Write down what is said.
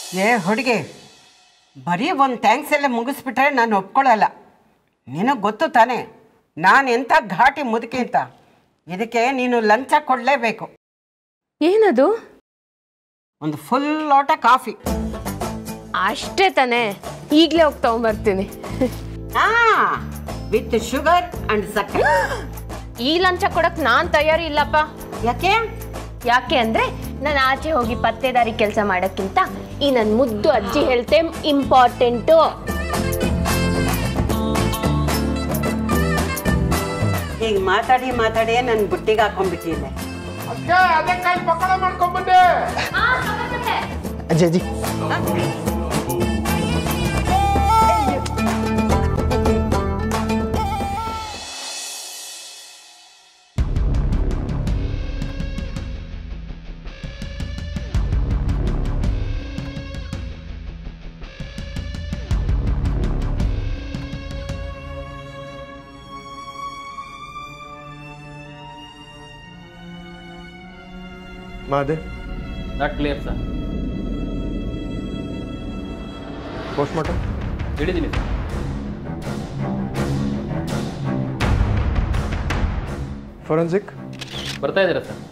ಏ ಹುಡುಗಿ ಬರೀ ಒಂದು ಥ್ಯಾಂಕ್ಸ್ ಎಲ್ಲ ಮುಗಿಸ್ಬಿಟ್ರೆ ನಾನು ಒಪ್ಕೊಳ್ಳಲ್ಲ ನಿನಗೆ ಗೊತ್ತು ತಾನೇ ನಾನು ಎಂಥ ಘಾಟಿ ಮುದುಕಿ ಅಂತ ಇದಕ್ಕೆ ನೀನು ಲಂಚ ಕೊಡಲೇಬೇಕು ಏನದು ಒಂದು ಫುಲ್ ಲೋಟ ಕಾಫಿ ಅಷ್ಟೇ ತಾನೇ ಈಗಲೇ ಹೋಗಿ ತಗೊಂಬರ್ತೀನಿ ಹಾ ವಿತ್ ಶುಗರ್ ಅಂಡ್ ಸಕ್ಕರೆ ಈ ಲಂಚ ಕೊಡಕ್ ನಾನ್ ತಯಾರಿ ಇಲ್ಲಪ್ಪ ಯಾಕೆ ಯಾಕೆ ಅಂದ್ರೆ ನಾನು ಆಚೆ ಹೋಗಿ ಪತ್ತೇದಾರಿ ಕೆಲಸ ಮಾಡೋಕ್ಕಿಂತ ಈ ನನ್ನ ಮುದ್ದು ಅಜ್ಜಿ ಹೇಳ್ತೆ ಇಂಪಾರ್ಟೆಂಟು ಈಗ ಮಾತಾಡಿ ಮಾತಾಡಿ ನನ್ನ ಬುಟ್ಟಿಗೆ ಹಾಕೊಂಡ್ಬಿಟ್ಟಿದ್ದೆ ಅದಕ್ಕೆ ಅದೇ ಕಾಯಿ ಪಕೋಡ ಮಾಡ್ಕೊಂಡ್ಬಂದೆ ಅಜ್ಜಿ ಅಜ್ಜಿ ಮಾದೆ not clear sir post mortem ಹಿಡಿದೀನಿ ಸರ್ ಫೊರೆನ್ಸಿಕ್ ಬರ್ತಾ ಇದ್ದೀರಾ ಸರ್